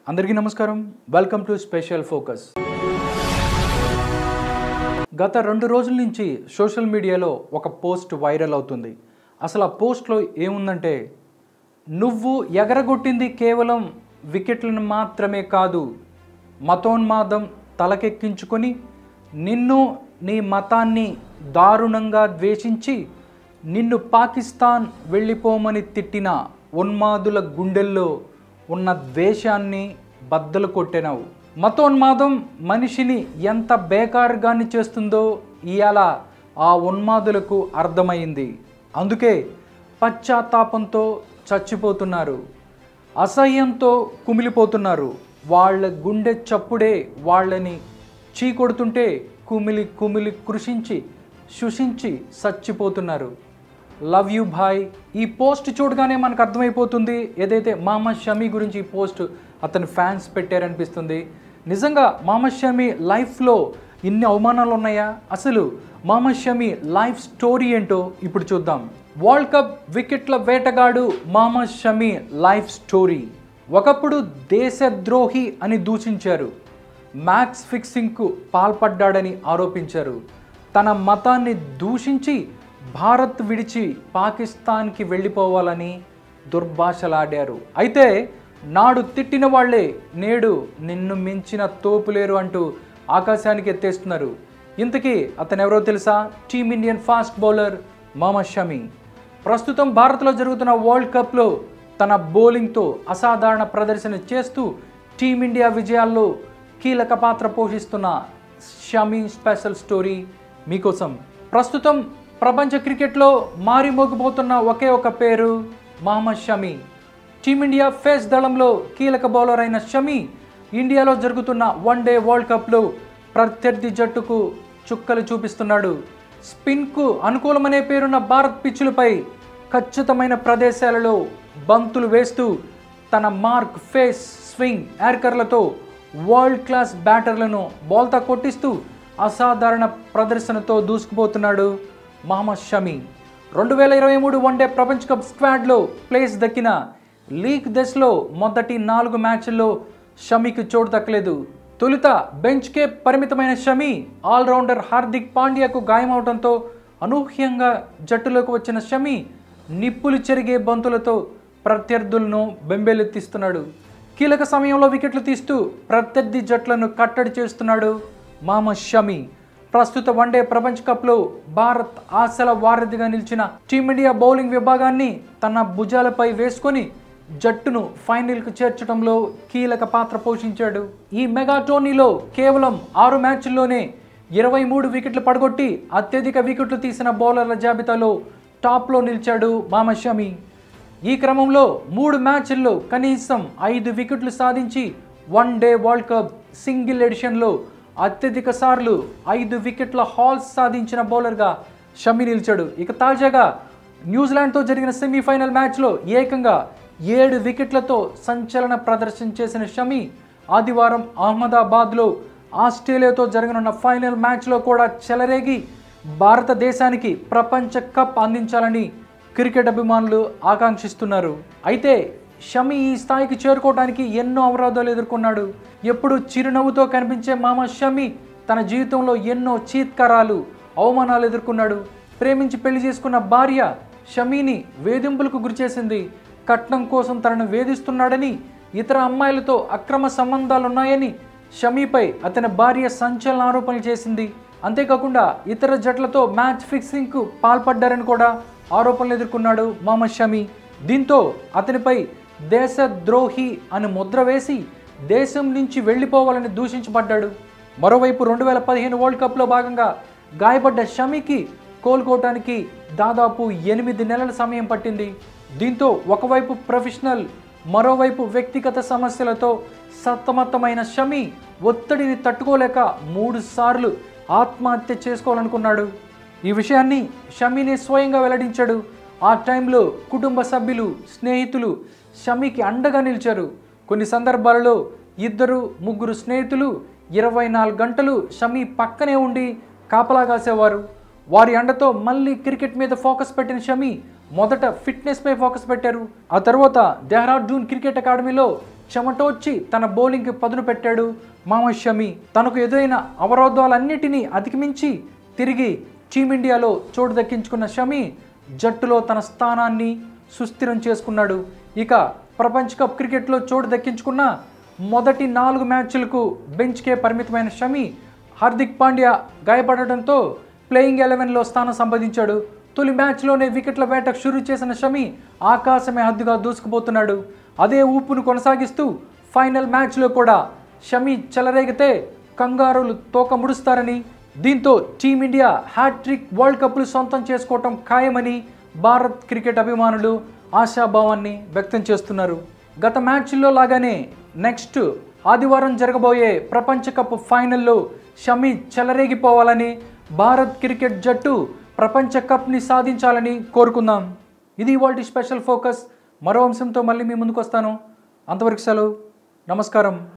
అందరికీ నమస్కారం welcome to special focus గత రెండు రోజుల నుంచి సోషల్ మీడియాలో ఒక పోస్ట్ వైరల్ అవుతుంది అసలు ఆ పోస్ట్లో ఏముందంటే నువ్వు ఎగరగొట్టింది కేవలం వికెట్లను మాత్రమే కాదు మతోన్మాదం తలకెక్కించుకొని నిన్ను నీ మతాన్ని దారుణంగా ద్వేషించి నిన్ను పాకిస్తాన్ వెళ్ళిపోమని తిట్టిన ఉన్మాదుల గుండెల్లో ఉన్న ద్వేషాన్ని బద్దలు కొట్టెనావు మతోన్మాదం మనిషిని ఎంత బేకారుగాన్ని చేస్తుందో ఇవాళ ఆ ఉన్మాదులకు అర్థమైంది అందుకే పశ్చాత్తాపంతో చచ్చిపోతున్నారు అసహ్యంతో కుమిలిపోతున్నారు వాళ్ళ గుండె చప్పుడే వాళ్ళని చీకొడుతుంటే కుమిలి కుమిలి కృషించి శుషించి చచ్చిపోతున్నారు లవ్ యూ భాయ్ ఈ పోస్ట్ చూడగానే మనకు అర్థమైపోతుంది ఏదైతే మహమ్మద్ షమీ గురించి ఈ పోస్ట్ అతని ఫ్యాన్స్ పెట్టారనిపిస్తుంది నిజంగా మహమ్మద్ షమీ లైఫ్లో ఇన్ని అవమానాలు ఉన్నాయా అసలు మహమ్మద్ షమీ లైఫ్ స్టోరీ ఏంటో ఇప్పుడు చూద్దాం వరల్డ్ కప్ వికెట్ల వేటగాడు మహమ్మద్ షమీ లైఫ్ స్టోరీ ఒకప్పుడు దేశద్రోహి అని దూషించారు మ్యాక్స్ ఫిక్సింగ్కు పాల్పడ్డాడని ఆరోపించారు తన మతాన్ని దూషించి భారత్ విడిచి పాకిస్తాన్కి వెళ్ళిపోవాలని దుర్భాషలాడారు అయితే నాడు తిట్టిన వాళ్ళే నేడు నిన్ను మించిన తోపులేరు అంటూ ఆకాశానికి ఎత్తేస్తున్నారు ఇంతకీ అతను ఎవరో తెలుసా team Indian fast bowler Mohammed Shami ప్రస్తుతం భారత్లో జరుగుతున్న వరల్డ్ కప్లో తన బౌలింగ్తో అసాధారణ ప్రదర్శన చేస్తూ టీమిండియా విజయాల్లో కీలక పాత్ర పోషిస్తున్న షమీ స్పెషల్ స్టోరీ మీకోసం ప్రస్తుతం ప్రపంచ క్రికెట్లో మారిమోగిపోతున్న ఒకే ఒక పేరు మహమ్మద్ షమీ టీమిండియా ఫేస్ దళంలో కీలక బౌలర్ అయిన షమీ ఇండియాలో జరుగుతున్న వన్ డే వరల్డ్ కప్లో ప్రత్యర్థి జట్టుకు చుక్కలు చూపిస్తున్నాడు స్పిన్కు అనుకూలమనే పేరున్న భారత్ పిచ్చులపై ఖచ్చితమైన ప్రదేశాలలో బంతులు వేస్తూ తన మార్క్ ఫేస్ స్వింగ్ యార్కర్లతో వరల్డ్ క్లాస్ బ్యాటర్లను బౌల్తా కొట్టిస్తూ అసాధారణ ప్రదర్శనతో దూసుకుపోతున్నాడు మహమ్మద్ షమీ రెండు వేల ఇరవై మూడు వన్డే ప్రపంచ కప్ స్క్వాడ్లో ప్లేస్ దక్కిన లీగ్ దశలో మొదటి నాలుగు మ్యాచ్ల్లో షమీకి చోటు దక్కలేదు తొలుత బెంచ్కే పరిమితమైన షమీ ఆల్రౌండర్ హార్దిక్ పాండ్యాకు గాయమవడంతో అనూహ్యంగా జట్టులోకి వచ్చిన షమీ నిప్పులు చెరిగే బంతులతో ప్రత్యర్థులను బెంబేలెత్తిస్తున్నాడు కీలక సమయంలో వికెట్లు తీస్తూ ప్రత్యర్థి జట్లను కట్టడి చేస్తున్నాడు మహమ్మద్ షమీ ప్రస్తుత వన్డే ప్రపంచ కప్లో భారత్ ఆశల వారధిగా నిలిచిన టీమిండియా బౌలింగ్ విభాగాన్ని తన భుజాలపై వేసుకొని జట్టును ఫైనల్కు చేర్చడంలో కీలక పాత్ర పోషించాడు ఈ మెగా టోర్నీలో కేవలం ఆరు మ్యాచ్ల్లోనే ఇరవై మూడు వికెట్లు పడగొట్టి అత్యధిక వికెట్లు తీసిన బౌలర్ల జాబితాలో టాప్లో నిలిచాడు మహమ్మద్ షమీ ఈ క్రమంలో మూడు మ్యాచ్ల్లో కనీసం ఐదు వికెట్లు సాధించి one day world cup single ఎడిషన్లో అత్యధిక సార్లు ఐదు వికెట్ల హాల్స్ సాధించిన బౌలర్గా షమి నిలిచాడు ఇక తాజాగా న్యూజిలాండ్తో జరిగిన సెమీఫైనల్ మ్యాచ్లో ఏకంగా ఏడు వికెట్లతో సంచలన ప్రదర్శన చేసిన షమి ఆదివారం అహ్మదాబాద్లో ఆస్ట్రేలియాతో జరగనున్న ఫైనల్ మ్యాచ్లో కూడా చెలరేగి భారతదేశానికి ప్రపంచ కప్ అందించాలని క్రికెట్ అభిమానులు ఆకాంక్షిస్తున్నారు అయితే షమి ఈ స్థాయికి చేరుకోవడానికి ఎన్నో అవరోధాలు ఎదుర్కొన్నాడు ఎప్పుడు చిరునవ్వుతో కనిపించే మామ షమి తన జీవితంలో ఎన్నో చీత్కారాలు అవమానాలు ఎదుర్కొన్నాడు ప్రేమించి పెళ్లి చేసుకున్న భార్య షమీని వేధింపులకు గురిచేసింది కట్నం కోసం తనను వేధిస్తున్నాడని ఇతర అమ్మాయిలతో అక్రమ సంబంధాలున్నాయని షమీపై అతని భార్య సంచలన ఆరోపణలు చేసింది అంతేకాకుండా ఇతర జట్లతో మ్యాచ్ ఫిక్సింగ్కు పాల్పడ్డారని కూడా ఆరోపణలు ఎదుర్కొన్నాడు మహమ్మద్ షమీ దీంతో అతనిపై దేశద్రోహి అని ముద్ర వేసి దేశం నుంచి వెళ్ళిపోవాలని దూషించబడ్డాడు మరోవైపు రెండు వేల పదిహేను వరల్డ్ కప్లో భాగంగా గాయపడ్డ షమీకి కోలుకోవటానికి దాదాపు ఎనిమిది నెలల సమయం పట్టింది దీంతో ఒకవైపు ప్రొఫెషనల్ మరోవైపు వ్యక్తిగత సమస్యలతో సతమతమైన షమి ఒత్తిడిని తట్టుకోలేక మూడు సార్లు ఆత్మహత్య చేసుకోవాలనుకున్నాడు ఈ విషయాన్ని షమీనే స్వయంగా వెల్లడించాడు ఆ టైంలో కుటుంబ సభ్యులు స్నేహితులు షమీకి అండగా నిలిచారు కొన్ని సందర్భాలలో ఇద్దరు ముగ్గురు స్నేహితులు ఇరవై నాలుగు గంటలు షమీ పక్కనే ఉండి కాపలా కాసేవారు వారి అండతో మళ్ళీ క్రికెట్ మీద ఫోకస్ పెట్టిన షమి మొదట ఫిట్నెస్పై ఫోకస్ పెట్టారు ఆ తర్వాత డెహ్రాడూన్ క్రికెట్ అకాడమీలో చెమటోడ్చి తన బౌలింగ్కి పదును పెట్టాడు మహమ్మద్ షమి తనకు ఎదురైన అవరోధాలన్నిటినీ అధిగమించి తిరిగి టీమిండియాలో చోటు దక్కించుకున్న షమి జట్టులో తన స్థానాన్ని సుస్థిరం చేసుకున్నాడు ఇక ప్రపంచ కప్ క్రికెట్లో చోటు దక్కించుకున్న మొదటి నాలుగు మ్యాచ్లకు బెంచ్కే పరిమితమైన షమి హార్దిక్ పాండ్యా గాయపడటంతో ప్లేయింగ్ ఎలెవెన్లో స్థానం సంపాదించాడు తొలి మ్యాచ్లోనే వికెట్ల వేటకు షురూ చేసిన షమి ఆకాశమే హద్దుగా దూసుకుపోతున్నాడు అదే ఊపును కొనసాగిస్తూ ఫైనల్ మ్యాచ్లో కూడా షమి చెలరేగితే కంగారులు తోక ముడుస్తారని దీంతో టీమిండియా హ్యాట్రిక్ వరల్డ్ కప్లు సొంతం చేసుకోవటం ఖాయమని భారత్ క్రికెట్ అభిమానులు ఆశాభావాన్ని వ్యక్తం చేస్తున్నారు గత మ్యాచ్ల్లో లాగానే నెక్స్ట్ ఆదివారం జరగబోయే ప్రపంచ కప్ ఫైనల్లో షమి చెలరేగిపోవాలని భారత్ క్రికెట్ జట్టు ప్రపంచ కప్ని సాధించాలని కోరుకుందాం ఇది ఇవాళ స్పెషల్ ఫోకస్ మరో అంశంతో మళ్ళీ మీ ముందుకు వస్తాను అంతవరకు సెలవు నమస్కారం